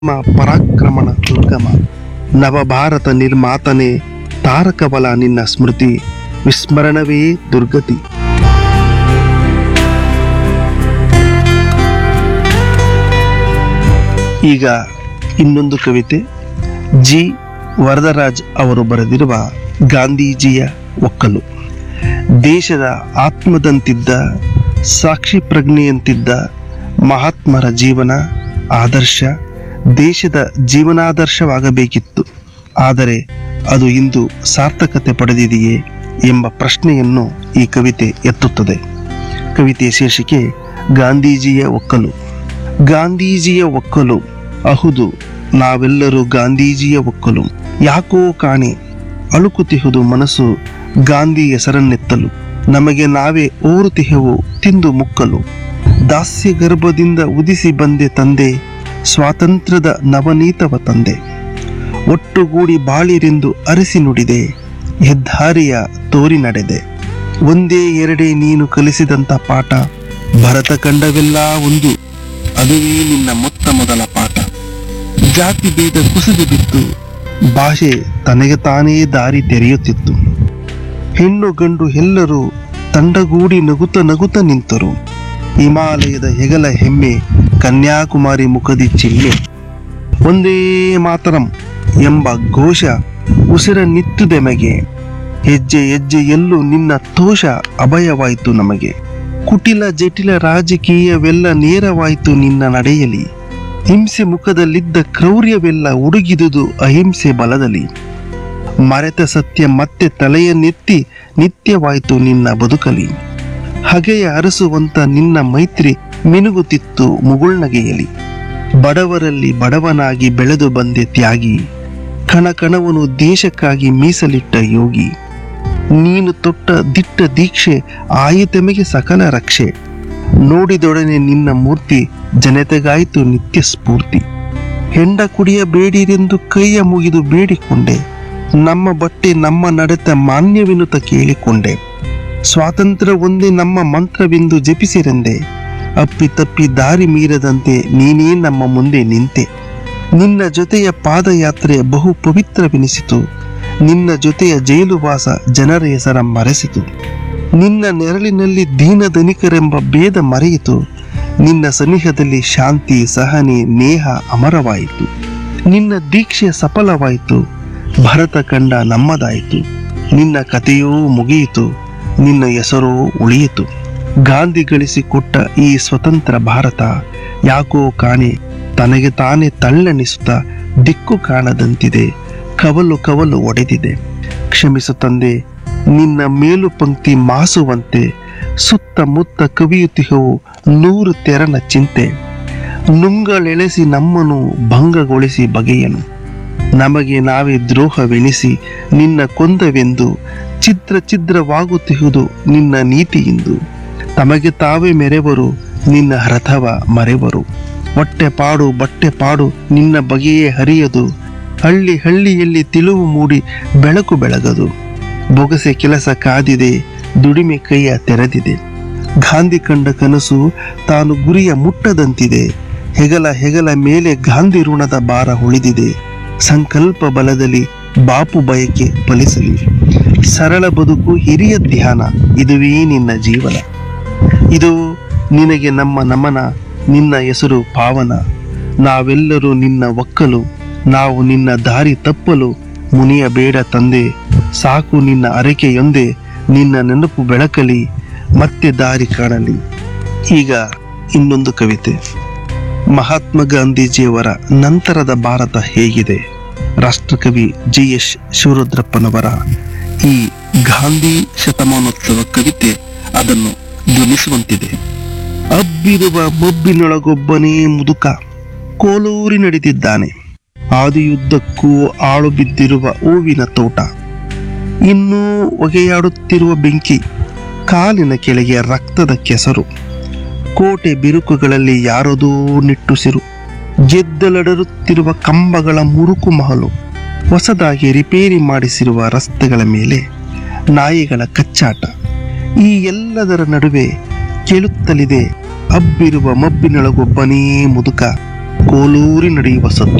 ನಮ್ಮ ಪರಾಕ್ರಮಣ ದುರ್ಗಮ ನವಭಾರತ ನಿರ್ಮಾತನೆ ತಾರಕಬಲ ನಿನ್ನ ಸ್ಮೃತಿ ವಿಸ್ಮರಣವೇ ದುರ್ಗತಿ ಈಗ ಇನ್ನೊಂದು ಕವಿತೆ ಜಿ ವರದರಾಜ್ ಅವರು ಬರೆದಿರುವ ಗಾಂಧೀಜಿಯ ಒಕ್ಕಲು ದೇಶದ ಆತ್ಮದಂತಿದ್ದ ಸಾಕ್ಷಿ ಪ್ರಜ್ಞೆಯಂತಿದ್ದ ಮಹಾತ್ಮರ ಜೀವನ ಆದರ್ಶ ದೇಶದ ಜೀವನಾದರ್ಶವಾಗಬೇಕಿತ್ತು ಆದರೆ ಅದು ಇಂದು ಸಾರ್ಥಕತೆ ಪಡೆದಿದೆಯೇ ಎಂಬ ಪ್ರಶ್ನೆಯನ್ನು ಈ ಕವಿತೆ ಎತ್ತುತ್ತದೆ ಕವಿತೆಯ ಶೀರ್ಷಿಕೆ ಗಾಂಧೀಜಿಯ ಒಕ್ಕಲು ಗಾಂಧೀಜಿಯ ಒಕ್ಕಲು ಅಹುದು ನಾವೆಲ್ಲರೂ ಗಾಂಧೀಜಿಯ ಒಕ್ಕಲು ಯಾಕೋ ಕಾಣೆ ಅಳುಕುತಿಹುದು ಮನಸ್ಸು ಗಾಂಧಿ ಹೆಸರನ್ನೆತ್ತಲು ನಮಗೆ ನಾವೇ ಓರುತಿಹೆವು ತಿಂದು ಮುಕ್ಕಲು ದಾಸ್ಯ ಗರ್ಭದಿಂದ ಉದಿಸಿ ಬಂದೆ ತಂದೆ ಸ್ವಾತಂತ್ರ್ಯದ ನವನೀತವ ತಂದೆ ಒಟ್ಟುಗೂಡಿ ಬಾಳಿರೆಂದು ಅರಸಿ ನುಡಿದೆ ಹೆದ್ದಾರಿಯ ತೋರಿ ನಡೆದೆ ಒಂದೇ ಎರಡೇ ನೀನು ಕಲಿಸಿದಂತ ಪಾಠ ಭರತ ಕಂಡವೆಲ್ಲ ಒಂದು ಅದುವೇ ನಿನ್ನ ಮೊತ್ತ ಮೊದಲ ಪಾಠ ಜಾತಿ ಭೇದ ಕುಸಿದು ಬಿತ್ತು ಭಾಷೆ ತನಗೆ ತಾನೇ ದಾರಿ ತೆರೆಯುತ್ತಿತ್ತು ಹೆಣ್ಣು ಗಂಡು ಎಲ್ಲರೂ ತಂಡಗೂಡಿ ನಗುತ್ತ ನಗುತ್ತ ನಿಂತರು ಹಿಮಾಲಯದ ಹೆಗಲ ಹೆಮ್ಮೆ ಕನ್ಯಾಕುಮಾರಿ ಮುಖದಿ ಚಿಮ್ಮೆ ಒಂದೇ ಮಾತರಂ ಎಂಬ ಘೋಷ ಉಸಿರ ನಿತ್ತುದೆಮಗೆ ಹೆಜ್ಜೆ ಹೆಜ್ಜೆಯಲ್ಲೂ ನಿನ್ನ ತೋಷ ಅಭಯವಾಯಿತು ನಮಗೆ ಕುಟಿಲ ಜಟಿಲ ರಾಜಕೀಯವೆಲ್ಲ ನೇರವಾಯಿತು ನಿನ್ನ ನಡೆಯಲಿ ಹಿಂಸೆ ಮುಖದಲ್ಲಿದ್ದ ಕ್ರೌರ್ಯವೆಲ್ಲ ಉಡುಗಿದುದು ಅಹಿಂಸೆ ಬಲದಲ್ಲಿ ಮರೆತ ಸತ್ಯ ಮತ್ತೆ ತಲೆಯನ್ನೆತ್ತಿ ನಿತ್ಯವಾಯಿತು ನಿನ್ನ ಬದುಕಲಿ ಹಗೆಯ ಅರಸುವಂತ ನಿನ್ನ ಮೈತ್ರಿ ಮಿನುಗುತ್ತಿತ್ತು ಮುಗುಳ್ನಗೆಯಲಿ ಬಡವರಲ್ಲಿ ಬಡವನಾಗಿ ಬೆಳೆದು ಬಂದೆ ತ್ಯಾಗಿ ಕಣ ಕಣವನು ದೇಶಕ್ಕಾಗಿ ಮೀಸಲಿಟ್ಟ ಯೋಗಿ ನೀನು ತೊಟ್ಟ ದಿಟ್ಟ ದೀಕ್ಷೆ ಆಯಿತೆಮೆಗೆ ಸಕಲ ರಕ್ಷೆ ನೋಡಿದೊಡನೆ ನಿನ್ನ ಮೂರ್ತಿ ಜನತೆಗಾಯಿತು ನಿತ್ಯ ಸ್ಫೂರ್ತಿ ಹೆಂಡ ಕುಡಿಯಬೇಡಿರೆಂದು ಕೈಯ ಮುಗಿದು ಬೇಡಿಕೊಂಡೆ ನಮ್ಮ ಬಟ್ಟೆ ನಮ್ಮ ನಡತ ಮಾನ್ಯವೆನುತ ಕೇಳಿಕೊಂಡೆ ಸ್ವಾತಂತ್ರ್ಯ ಒಂದೇ ನಮ್ಮ ಮಂತ್ರವೆಂದು ಜಪಿಸಿರೆಂದೆ ಅಪ್ಪಿ ತಪ್ಪಿ ದಾರಿ ಮೀರದಂತೆ ನೀನೇ ನಮ್ಮ ಮುಂದೆ ನಿಂತೆ ನಿನ್ನ ಜೊತೆಯ ಪಾದಯಾತ್ರೆ ಬಹು ಪವಿತ್ರವೆನಿಸಿತು ನಿನ್ನ ಜೊತೆಯ ಜೈಲುವಾಸ ಜನರ ಹೆಸರ ಮರೆಸಿತು ನಿನ್ನ ನೆರಳಿನಲ್ಲಿ ದೀನ ಧನಿಕರೆಂಬ ಭೇದ ಮರೆಯಿತು ನಿನ್ನ ಸನಿಹದಲ್ಲಿ ಶಾಂತಿ ಸಹನೆ ನೇಹ ಅಮರವಾಯಿತು ನಿನ್ನ ದೀಕ್ಷೆ ಸಫಲವಾಯಿತು ಭರತ ಕಂಡ ನಮ್ಮದಾಯಿತು ನಿನ್ನ ಕಥೆಯೂ ಮುಗಿಯಿತು ನಿನ್ನ ಹೆಸರೂ ಉಳಿಯಿತು ಗಾಂಧಿ ಗಳಿಸಿಕೊಟ್ಟ ಈ ಸ್ವತಂತ್ರ ಭಾರತ ಯಾಕೋ ಕಾಣೆ ತನಗೆ ತಾನೇ ತಳ್ಳಣಿಸುತ್ತಾ ದಿಕ್ಕು ಕಾಣದಂತಿದೆ ಕವಲು ಕವಲು ಒಡೆದಿದೆ ಕ್ಷಮಿಸು ತಂದೆ ನಿನ್ನ ಮೇಲು ಪಂಕ್ತಿ ಮಾಸುವಂತೆ ಸುತ್ತಮುತ್ತ ಕವಿಯುತ್ತಿಹವು ನೂರು ತೆರನ ಚಿಂತೆ ನುಂಗಳೆಳೆಸಿ ನಮ್ಮನ್ನು ಭಂಗಗೊಳಿಸಿ ಬಗೆಯನು ನಮಗೆ ನಾವೇ ದ್ರೋಹವೆನಿಸಿ ನಿನ್ನ ಕೊಂದವೆಂದು ಛಿದ್ರ ಛಿದ್ರವಾಗುತ್ತಿಹುದು ನಿನ್ನ ನೀತಿಯಿಂದು ತಮಗೆ ತಾವೇ ಮೆರೆವರು ನಿನ್ನ ರಥವ ಮರೆವರು ಹೊಟ್ಟೆ ಪಾಡು ಬಟ್ಟೆ ಪಾಡು ನಿನ್ನ ಬಗೆಯೇ ಹರಿಯದು ಹಳ್ಳಿ ಹಳ್ಳಿಯಲ್ಲಿ ತಿಳಿವು ಮೂಡಿ ಬೆಳಕು ಬೆಳಗದು ಬೊಗಸೆ ಕೆಲಸ ಕಾದಿದೆ ದುಡಿಮೆ ಕೈಯ ತೆರೆದಿದೆ ಗಾಂಧಿ ಕಂಡ ಕನಸು ತಾನು ಗುರಿಯ ಮುಟ್ಟದಂತಿದೆ ಹೆಗಲ ಹೆಗಲ ಮೇಲೆ ಗಾಂಧಿ ಋಣದ ಭಾರ ಉಳಿದಿದೆ ಸಂಕಲ್ಪ ಬಲದಲ್ಲಿ ಬಾಪು ಬಯಕೆ ಫಲಿಸಲಿ ಸರಳ ಬದುಕು ಹಿರಿಯ ಧ್ಯಾನ ಇದುವೇ ನಿನ್ನ ಜೀವನ ಇದು ನಿನಗೆ ನಮ್ಮ ನಮನ ನಿನ್ನ ಹೆಸರು ಪಾವನ ನಾವೆಲ್ಲರೂ ನಿನ್ನ ಒಕ್ಕಲು ನಾವು ನಿನ್ನ ದಾರಿ ತಪ್ಪಲು ಮುನಿಯಬೇಡ ತಂದೆ ಸಾಕು ನಿನ್ನ ಅರಕೆಯೊಂದೇ ನಿನ್ನ ನೆನಪು ಬೆಳಕಲಿ ಮತ್ತೆ ದಾರಿ ಕಾಣಲಿ ಈಗ ಇನ್ನೊಂದು ಕವಿತೆ ಮಹಾತ್ಮ ಗಾಂಧೀಜಿಯವರ ನಂತರದ ಭಾರತ ಹೇಗಿದೆ ರಾಷ್ಟ್ರಕವಿ ಜಿ ಎಸ್ ಶಿವರುದ್ರಪ್ಪನವರ ಈ ಗಾಂಧಿ ಶತಮಾನೋತ್ಸವ ಕವಿತೆ ಅದನ್ನು ಧ್ವನಿಸುವಂತಿದೆ ಅಬ್ಬಿರುವ ಮೊಬ್ಬಿನೊಳಗೊಬ್ಬನೇ ಮುದುಕ ಕೋಲೂರಿ ನಡೆದಿದ್ದಾನೆ ಆದಿಯುದ್ದಕ್ಕೂ ಆಳು ಬಿದ್ದಿರುವ ಹೂವಿನ ತೋಟ ಇನ್ನೂ ಹೊಗೆಯಾಡುತ್ತಿರುವ ಬೆಂಕಿ ಕಾಲಿನ ಕೆಳಗೆ ರಕ್ತದ ಕೆಸರು ಕೋಟೆ ಬಿರುಕುಗಳಲ್ಲಿ ಯಾರದೋ ನಿಟ್ಟುಸಿರು ಗೆದ್ದಲಡರುತ್ತಿರುವ ಕಂಬಗಳ ಮುರುಕು ಮಹಲು ಹೊಸದಾಗಿ ರಿಪೇರಿ ಮಾಡಿಸಿರುವ ರಸ್ತೆಗಳ ಮೇಲೆ ನಾಯಿಗಳ ಕಚ್ಚಾಟ ಈ ಎಲ್ಲದರ ನಡುವೆ ಕೇಳುತ್ತಲಿದೆ ಅಬ್ಬಿರುವ ಮಬ್ಬಿನೊಳಗೊಬ್ಬನೇ ಮುದುಕ ಕೋಲೂರಿ ನಡೆಯುವ ಸತ್ತು